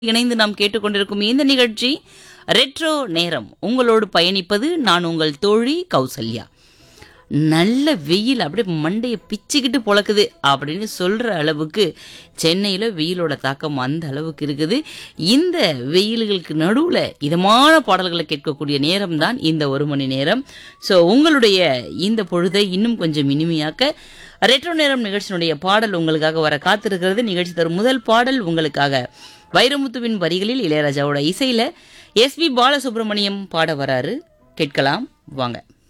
இணைந்து நாம் கேட்டுக்கொண்டிருக்கும் இந்த நிகழ்ச்சி ரெட்ரோ நேரம் உங்களோடு பயணிப்பது நான் உங்கள் தோழி கௌசல்யா நல்ல வெயில் அப்படியே மண்டையை பிச்சுக்கிட்டு பொழக்குது அப்படின்னு சொல்ற அளவுக்கு சென்னையில் வெயிலோட தாக்கம் அந்த அளவுக்கு இருக்குது இந்த வெயில்களுக்கு நடுவில் இதமான பாடல்களை கேட்கக்கூடிய நேரம் தான் இந்த ஒரு மணி நேரம் ஸோ உங்களுடைய இந்த பொழுதை இன்னும் கொஞ்சம் இனிமையாக்க ரெட்ரோ நேரம் நிகழ்ச்சியினுடைய பாடல் உங்களுக்காக வர காத்திருக்கிறது நிகழ்ச்சி தரும் முதல் பாடல் உங்களுக்காக வைரமுத்துவின் வரிகளில் இளையராஜாவோட இசையில எஸ் பி பாலசுப்ரமணியம் பாட வராரு கேட்கலாம் வாங்க